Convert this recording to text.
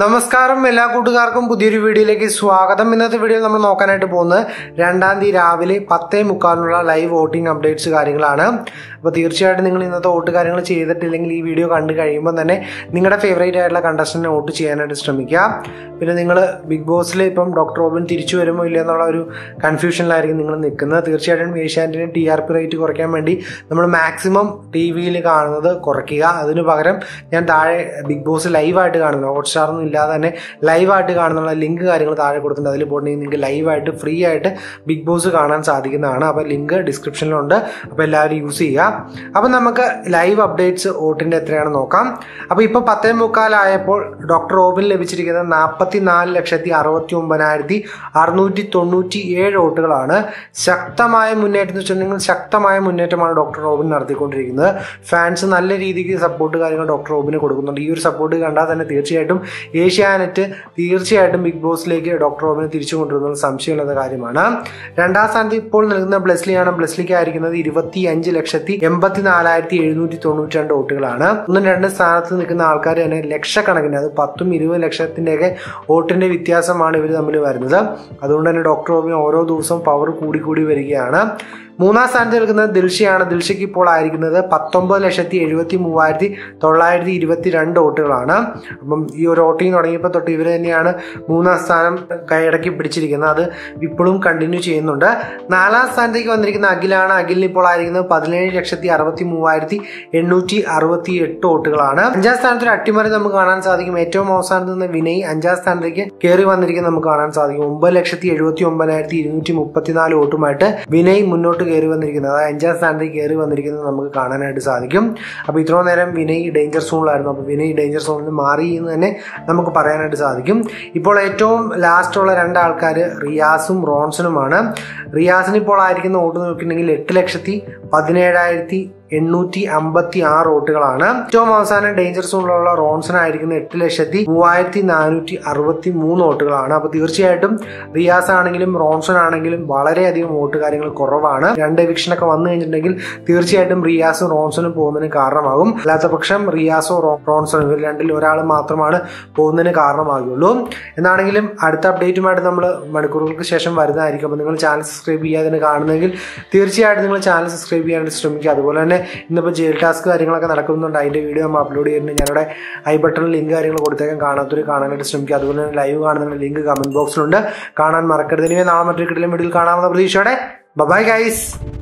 നമസ്കാരം എല്ലാ കൂട്ടുകാർക്കും പുതിയൊരു വീഡിയോയിലേക്ക് സ്വാഗതം ഇന്നത്തെ വീഡിയോയിൽ നമ്മൾ നോക്കാനായിട്ട് പോകുന്നത് രണ്ടാം തീയതി രാവിലെ പത്തേ മുക്കാലിനുള്ള ലൈവ് വോട്ടിംഗ് അപ്ഡേറ്റ്സ് കാര്യങ്ങളാണ് അപ്പോൾ തീർച്ചയായിട്ടും നിങ്ങൾ ഇന്നത്തെ വോട്ട് കാര്യങ്ങൾ ചെയ്തിട്ടില്ലെങ്കിൽ ഈ വീഡിയോ കണ്ടു കഴിയുമ്പോൾ തന്നെ നിങ്ങളുടെ ഫേവറേറ്റ് ആയിട്ടുള്ള കണ്ടസ്റ്റന്റിനെ വോട്ട് ചെയ്യാനായിട്ട് ശ്രമിക്കുക പിന്നെ നിങ്ങൾ ബിഗ് ബോസിൽ ഇപ്പം ഡോക്ടർ റോബിൻ തിരിച്ചു വരുമോ ഇല്ല എന്നുള്ള ഒരു കൺഫ്യൂഷനിലായിരിക്കും നിങ്ങൾ നിൽക്കുന്നത് തീർച്ചയായിട്ടും ഏഷ്യാനെറ്റിന് ടി ആർ പി റേറ്റ് കുറയ്ക്കാൻ വേണ്ടി നമ്മൾ മാക്സിമം ടി വിയിൽ കാണുന്നത് കുറയ്ക്കുക അതിനു പകരം ഞാൻ താഴെ ബിഗ് ബോസ് ലൈവായിട്ട് കാണുന്നത് ഹോട്ട്സ്റ്റാറൊന്നും ഇല്ലാതെ തന്നെ ലൈവായിട്ട് കാണുന്നുള്ള ലിങ്ക് കാര്യങ്ങൾ താഴെ കൊടുത്തിട്ടുണ്ട് അതിൽ പോയിട്ടുണ്ടെങ്കിൽ നിങ്ങൾക്ക് ലൈവായിട്ട് ഫ്രീ ആയിട്ട് ബിഗ് ബോസ് കാണാൻ സാധിക്കുന്നതാണ് അപ്പോൾ ലിങ്ക് ഡിസ്ക്രിപ്ഷനിലുണ്ട് അപ്പോൾ എല്ലാവരും യൂസ് ചെയ്യുക അപ്പോൾ നമുക്ക് ലൈവ് അപ്ഡേറ്റ്സ് വോട്ടിൻ്റെ എത്രയാണെന്ന് നോക്കാം അപ്പോൾ ഇപ്പോൾ പത്തേ മുക്കാലായപ്പോൾ ഡോക്ടർ റോബിൻ ലഭിച്ചിരിക്കുന്നത് നാൽപ്പത്തി നാല് ലക്ഷത്തി അറുപത്തി ഒമ്പതിനായിരത്തി അറുന്നൂറ്റി തൊണ്ണൂറ്റി ഏഴ് വോട്ടുകളാണ് ശക്തമായ മുന്നേറ്റം എന്ന് വെച്ചിട്ടുണ്ടെങ്കിൽ ശക്തമായ മുന്നേറ്റമാണ് ഡോക്ടർ റോബിൻ നടത്തിക്കൊണ്ടിരിക്കുന്നത് ഫാൻസ് നല്ല രീതിക്ക് സപ്പോർട്ട് കാര്യങ്ങൾ ഡോക്ടർ റോബിന് കൊടുക്കുന്നുണ്ട് ഈ ഒരു സപ്പോർട്ട് കണ്ടാൽ തന്നെ തീർച്ചയായിട്ടും ഏഷ്യാനെറ്റ് തീർച്ചയായിട്ടും ബിഗ് ബോസിലേക്ക് ഡോക്ടർ റോബിനെ തിരിച്ചു കൊണ്ടുവരുന്നത് സംശയമുള്ള കാര്യമാണ് രണ്ടാം സ്ഥാനത്ത് ഇപ്പോൾ നിൽക്കുന്ന ബ്ലെസ്ലിയാണ് ബ്ലെസ്ലിക്ക് ആയിരിക്കുന്നത് ഇരുപത്തി അഞ്ച് ലക്ഷത്തി എൺപത്തി നാലായിരത്തി എഴുന്നൂറ്റി തൊണ്ണൂറ്റി രണ്ട് വോട്ടുകളാണ് ഒന്നും രണ്ട് സ്ഥാനത്ത് നിൽക്കുന്ന ആൾക്കാർ തന്നെ ലക്ഷക്കണക്കിന് അത് പത്തും ഇരുപത് ലക്ഷത്തിൻ്റെയൊക്കെ വോട്ടിന്റെ വ്യത്യാസമാണ് ഇവർ തമ്മിൽ വരുന്നത് അതുകൊണ്ട് തന്നെ ഡോക്ടർ റോബിന് ഓരോ ദിവസവും പവർ കൂടി കൂടി വരികയാണ് മൂന്നാം സ്ഥാനത്ത് നിൽക്കുന്നത് ദിൽഷയാണ് ദിൽഷയ്ക്ക് ഇപ്പോൾ ആയിരിക്കുന്നത് പത്തൊമ്പത് ലക്ഷത്തി എഴുപത്തി മൂവായിരത്തി തൊള്ളായിരത്തി ഇരുപത്തി രണ്ട് വോട്ടുകളാണ് അപ്പം ഈ ഒരു വോട്ടിംഗ് തുടങ്ങിയപ്പോൾ തൊട്ട് ഇവർ തന്നെയാണ് മൂന്നാം സ്ഥാനം കൈയടക്കി പിടിച്ചിരിക്കുന്നത് അത് ഇപ്പോഴും കണ്ടിന്യൂ ചെയ്യുന്നുണ്ട് നാലാം സ്ഥാനത്തേക്ക് വന്നിരിക്കുന്ന അഖിലാണ് അഖിലിന് ഇപ്പോൾ ആയിരിക്കുന്നത് പതിനേഴ് ലക്ഷത്തി അറുപത്തി മൂവായിരത്തി എണ്ണൂറ്റി അറുപത്തി എട്ട് വോട്ടുകളാണ് അഞ്ചാം സ്ഥാനത്ത് ഒരു അട്ടിമറി നമുക്ക് കാണാൻ സാധിക്കും ഏറ്റവും അവസാനത്ത് നിന്ന് വിനയ് അഞ്ചാം സ്ഥാനത്തേക്ക് കയറി വന്നിരിക്കുന്നത് നമുക്ക് കാണാൻ സാധിക്കും ഒമ്പത് ലക്ഷത്തി എഴുപത്തി ഒമ്പതിനായിരത്തി ഇരുന്നൂറ്റി മുപ്പത്തിനാല് വോട്ടുമായിട്ട് വിനയ് മുന്നോട്ട് കയറി വന്നിരിക്കുന്നത് അതായത് അഞ്ചാം സ്ഥാനത്തേക്ക് കയറി വന്നിരിക്കുന്നത് നമുക്ക് കാണാനായിട്ട് സാധിക്കും അപ്പോൾ ഇത്രയും നേരം വിനയ് ഡേഞ്ചർ സോണിലായിരുന്നു അപ്പോൾ വിനയ് ഡേഞ്ചർ സോണിൽ നിന്ന് മാറി എന്ന് തന്നെ നമുക്ക് പറയാനായിട്ട് സാധിക്കും ഇപ്പോൾ ഏറ്റവും ലാസ്റ്റുള്ള രണ്ടാൾക്കാർ റിയാസും റോൺസണുമാണ് റിയാസിന് ഇപ്പോൾ ആയിരിക്കുന്ന വോട്ട് നോക്കിയിട്ടുണ്ടെങ്കിൽ എട്ട് ലക്ഷത്തി പതിനേഴായിരത്തി എണ്ണൂറ്റി അമ്പത്തി ആറ് വോട്ടുകളാണ് ഏറ്റവും അവസാനം ഡേഞ്ചർ സോണിലുള്ള റോൺസൺ ആയിരിക്കുന്ന എട്ട് ലക്ഷത്തി മൂവായിരത്തി നാനൂറ്റി അറുപത്തി മൂന്ന് വോട്ടുകളാണ് അപ്പൊ തീർച്ചയായിട്ടും റിയാസ് ആണെങ്കിലും റോൺസൺ ആണെങ്കിലും വളരെയധികം വോട്ട് കാര്യങ്ങൾ കുറവാണ് രണ്ട് എവിക്ഷനൊക്കെ വന്നു കഴിഞ്ഞിട്ടുണ്ടെങ്കിൽ തീർച്ചയായിട്ടും റിയാസും റോൺസണും പോകുന്നതിന് കാരണമാകും അല്ലാത്ത പക്ഷം റിയാസോ റോൺസണോ ഇവർ രണ്ടിൽ ഒരാൾ മാത്രമാണ് പോകുന്നതിന് കാരണമാകുള്ളൂ എന്നാണെങ്കിലും അടുത്ത അപ്ഡേറ്റുമായിട്ട് നമ്മൾ മണിക്കൂറുകൾക്ക് ശേഷം വരുന്നതായിരിക്കും അപ്പോൾ നിങ്ങൾ ചാനൽ സബ്സ്ക്രൈബ് ചെയ്യാതെ കാണുന്നെങ്കിൽ തീർച്ചയായിട്ടും നിങ്ങൾ ചാനൽ സബ്സ്ക്രൈബ് ചെയ്യാനായിട്ട് ശ്രമിക്കുക അതുപോലെ തന്നെ ഇന്നിപ്പോൾ ജയിൽ ടാസ്ക് കാര്യങ്ങളൊക്കെ നടക്കുന്നുണ്ട് അതിൻ്റെ വീഡിയോ നമ്മൾ അപ്ലോഡ് ചെയ്യുന്നുണ്ട് ഞാനിവിടെ ഐ ബട്ടണിൽ ലിങ്ക് കാര്യങ്ങൾ കൊടുത്തേക്കാൻ കാണാത്തൊരു കാണാനായിട്ട് ശ്രമിക്കുക അതുപോലെ തന്നെ ലൈവ് കാണുന്ന ലിങ്ക് കമന്റ് ബോക്സിലുണ്ട് കാണാൻ മറക്കരുത് ഇനി നാളെ മറ്റൊരു കിടലും വീഡിയോയിൽ കാണാവുന്ന പ്രതീക്ഷയോടെ ബൈ ഗൈസ്